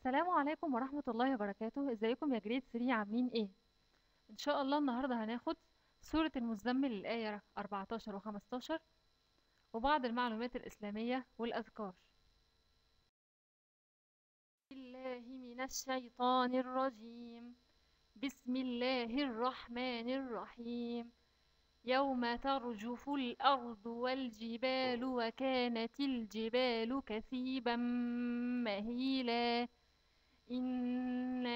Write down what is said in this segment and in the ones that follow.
السلام عليكم ورحمة الله وبركاته ازيكم يا جريد 3 عاملين ايه ان شاء الله النهاردة هناخد سورة المزمل الآية 14 و 15 وبعض المعلومات الإسلامية والأذكار الله من الشيطان الرجيم بسم الله الرحمن الرحيم يوم ترجف الأرض والجبال وكانت الجبال كثيبا مهيلا إنا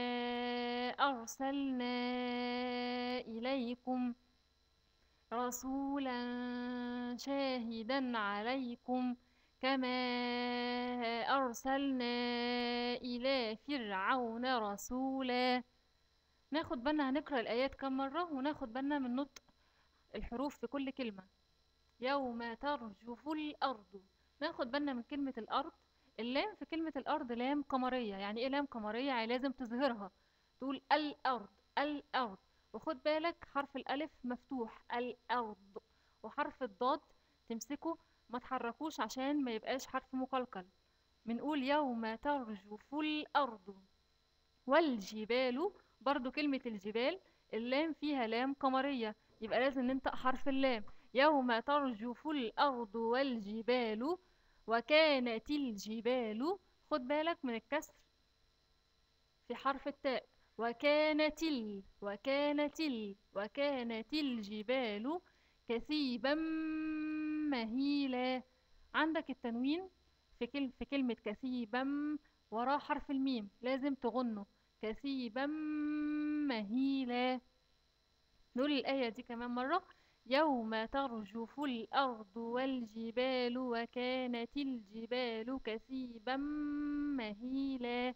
أرسلنا إليكم رسولا شاهدا عليكم كما أرسلنا إلى فرعون رسولا ناخد بالنا هنقرأ الآيات كم مرة وناخد بالنا من نطق الحروف في كل كلمة يوم ترجف الأرض ناخد بالنا من كلمة الأرض اللام في كلمة الأرض لام قمرية يعني إيه لام قمرية يعني لازم تظهرها تقول الأرض الأرض وخد بالك حرف الألف مفتوح الأرض وحرف الضاد تمسكه ما تحركوش عشان ما يبقاش حرف مقلقل بنقول يوم ترجف الأرض والجبال برضو كلمة الجبال اللام فيها لام قمرية يبقى لازم ننطق حرف اللام يوم ترجف الأرض والجبال وكانت الجبال خد بالك من الكسر في حرف التاء وكانت ال وكانت ال وكانت الجبال كثيبا مهيلا عندك التنوين في كل في كلمة كثيبا وراه حرف الميم لازم تغنه كثيبا مهيلا نقول الآية دي كمان مرة يوم ترجف الأرض والجبال وكانت الجبال كثيبا مهيلا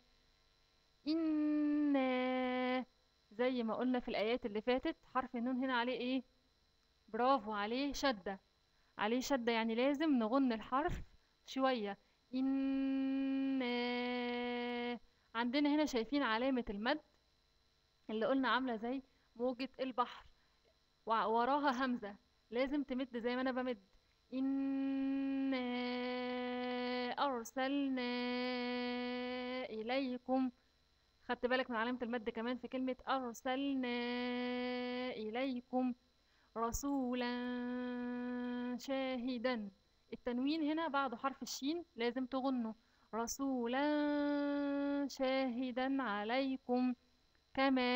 إنا زي ما قلنا في الآيات اللي فاتت حرف النون هنا عليه إيه برافو عليه شدة عليه شدة يعني لازم نغن الحرف شوية إنا عندنا هنا شايفين علامة المد اللي قلنا عاملة زي موجة البحر وراها همزة لازم تمد زي ما أنا بمد إنا أرسلنا إليكم خدت بالك من علامة المد كمان في كلمة أرسلنا إليكم رسولا شاهدا التنوين هنا بعده حرف الشين لازم تغنه رسولا شاهدا عليكم كما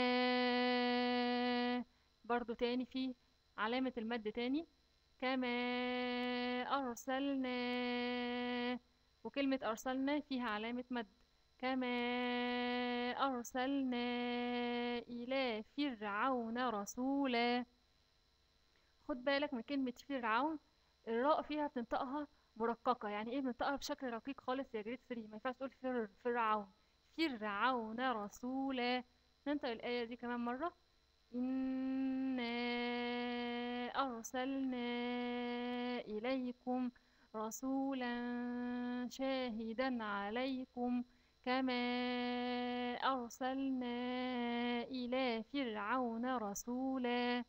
برضو تاني في علامة المد تاني كما أرسلنا وكلمة أرسلنا فيها علامة مد كما أرسلنا إلى فرعون رسولا خد بالك من كلمة فرعون الراء فيها بتنطقها مرققة يعني ايه بننطقها بشكل رقيق خالص يا جريد 3 ما ينفعش تقول فر فرعون فرعون رسولا ننطق الآية دي كمان مرة إنا أرسلنا إليكم رسولا شاهدا عليكم كما أرسلنا إلى فرعون رسولا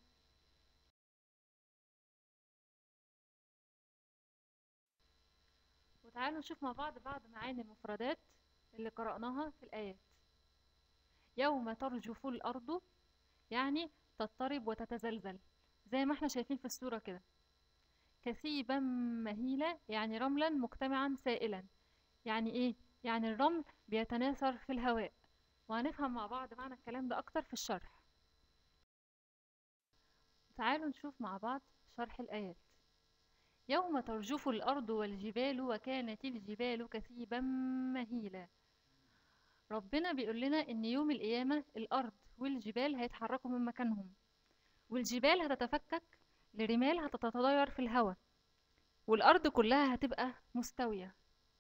وتعالوا نشوف مع بعض بعض معاني المفردات اللي قرأناها في الآيات يوم ترجف الأرض يعني تضطرب وتتزلزل زي ما احنا شايفين في الصورة كده كثيبا مهيلة يعني رملا مجتمعا سائلا يعني ايه يعني الرمل بيتناثر في الهواء وهنفهم مع بعض معنى الكلام ده اكتر في الشرح تعالوا نشوف مع بعض شرح الآيات يوم ترجف الأرض والجبال وكانت الجبال كثيبا مهيلا ربنا بيقول لنا ان يوم القيامة الأرض والجبال هيتحركوا من مكانهم والجبال هتتفكك لرمال هتتطاير في الهواء والأرض كلها هتبقى مستوية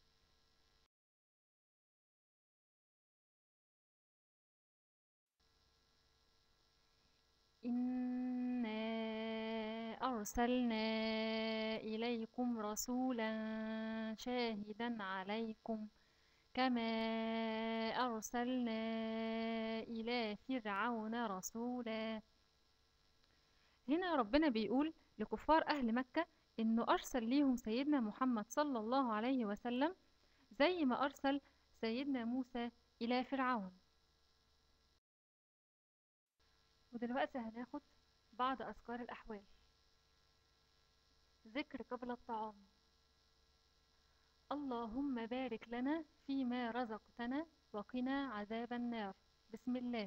إنا أرسلنا إليكم رسولا شاهدا عليكم كما أرسلنا إلى فرعون رسولا هنا ربنا بيقول لكفار أهل مكة إنه أرسل ليهم سيدنا محمد صلى الله عليه وسلم زي ما أرسل سيدنا موسى إلى فرعون ودلوقتي هناخد بعض أذكار الأحوال ذكر قبل الطعام اللهم بارك لنا فيما رزقتنا وقنا عذاب النار بسم الله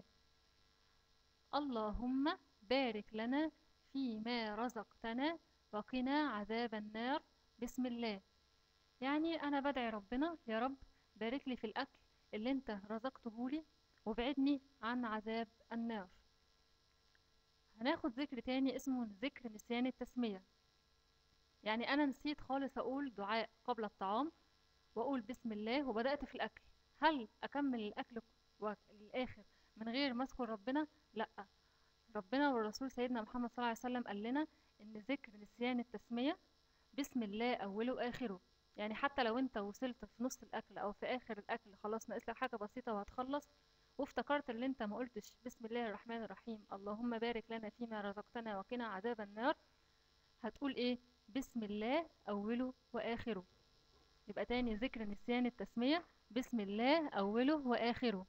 اللهم بارك لنا فيما رزقتنا وقنا عذاب النار بسم الله يعني أنا بدعي ربنا يا رب بارك لي في الأكل اللي أنت رزقته لي وابعدني عن عذاب النار هناخد ذكر تاني اسمه ذكر نسيان التسمية يعني أنا نسيت خالص أقول دعاء قبل الطعام وأقول بسم الله وبدأت في الأكل هل أكمل الأكل للآخر من غير ما أذكر ربنا؟ لأ ربنا والرسول سيدنا محمد صلى الله عليه وسلم قال لنا إن ذكر نسيان التسمية بسم الله أوله وآخره يعني حتى لو أنت وصلت في نص الأكل أو في آخر الأكل خلاص ناقص لك حاجة بسيطة وهتخلص وافتكرت ان انت ما قلتش بسم الله الرحمن الرحيم اللهم بارك لنا فيما رزقتنا وقنا عذاب النار هتقول ايه بسم الله اوله واخره يبقى تاني ذكر نسيان التسمية بسم الله اوله واخره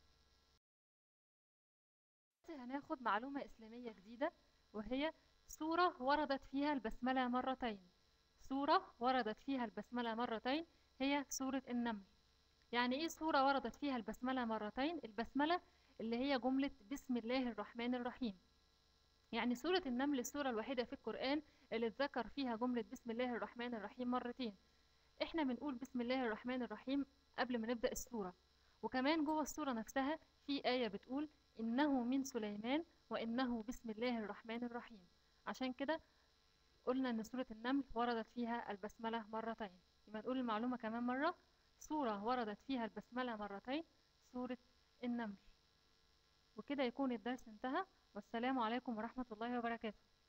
هناخد معلومة اسلامية جديدة وهي سورة وردت فيها البسملة مرتين سورة وردت فيها البسملة مرتين هي سورة النمل يعني ايه سورة وردت فيها البسملة مرتين البسملة اللي هي جملة بسم الله الرحمن الرحيم يعني سورة النمل السورة الوحيدة في القرآن اللي اتذكر فيها جملة بسم الله الرحمن الرحيم مرتين احنا بنقول بسم الله الرحمن الرحيم قبل ما نبدأ السورة وكمان جوه السورة نفسها في آية بتقول إنه من سليمان وإنه بسم الله الرحمن الرحيم عشان كده قلنا إن سورة النمل وردت فيها البسملة مرتين يبقى نقول المعلومة كمان مرة سورة وردت فيها البسملة مرتين سورة النمل وكده يكون الدرس انتهى والسلام عليكم ورحمة الله وبركاته